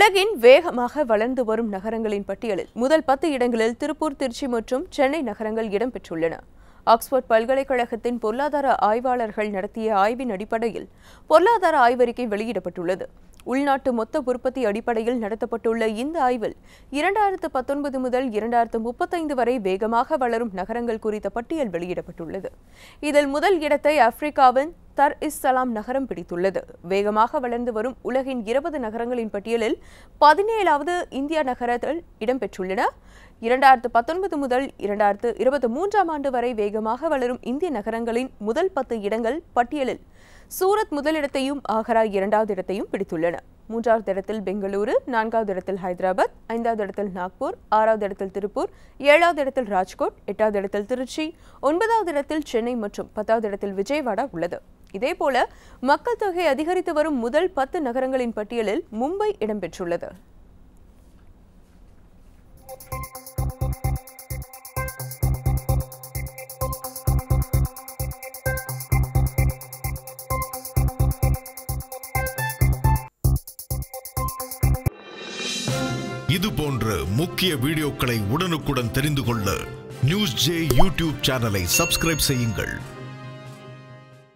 உலகின் வேகமாக வளர்ந்து வரும் நகரங்களின் பட்டியலில் முதல் பத்து இடங்களில் திருப்பூர் திருச்சி மற்றும் சென்னை நகரங்கள் இடம்பெற்றுள்ளன ஆக்ஸ்போர்ட் பல்கலைக்கழகத்தின் பொருளாதார ஆய்வாளர்கள் நடத்திய ஆய்வின் அடிப்படையில் பொருளாதார ஆய்வறிக்கை வெளியிடப்பட்டுள்ளது உள்நாட்டு மொத்த உற்பத்தி அடிப்படையில் நடத்தப்பட்டுள்ள இந்த ஆய்வில் இரண்டாயிரத்து பத்தொன்பது முதல் இரண்டாயிரத்து முப்பத்தைந்து வரை வேகமாக வளரும் நகரங்கள் குறித்த பட்டியல் வெளியிடப்பட்டுள்ளது இதில் முதல் இடத்தை ஆப்பிரிக்காவின் தர் இஸ் சலாம் நகரம் பிடித்துள்ளது வேகமாக வளர்ந்து வரும் உலகின் இருபது நகரங்களின் பட்டியலில் பதினேழாவது இந்தியா நகரத்தில் இடம்பெற்றுள்ளன இரண்டாயிரத்து பத்தொன்பது முதல் இரண்டாயிரத்து இருபத்தி மூன்றாம் ஆண்டு வரை வேகமாக வளரும் இந்திய நகரங்களின் முதல் பத்து இடங்கள் பட்டியலில் சூரத் முதலிடத்தையும் ஆக்ரா இரண்டாவது இடத்தையும் பிடித்துள்ளன மூன்றாவது இடத்தில் பெங்களூரு நான்காவது இடத்தில் ஹைதராபாத் ஐந்தாவது இடத்தில் நாக்பூர் ஆறாவது இடத்தில் திருப்பூர் ஏழாவது இடத்தில் ராஜ்கோட் எட்டாவது இடத்தில் திருச்சி ஒன்பதாவது இடத்தில் சென்னை மற்றும் பத்தாவது இடத்தில் விஜயவாடா உள்ளது இதேபோல மக்கள் தொகை அதிகரித்து வரும் முதல் பத்து நகரங்களின் பட்டியலில் மும்பை இடம்பெற்றுள்ளது இது போன்ற முக்கிய வீடியோக்களை உடனுக்குடன் தெரிந்து கொள்ள நியூஸ் ஜே யூடியூப் சேனலை சப்ஸ்கிரைப் செய்யுங்கள்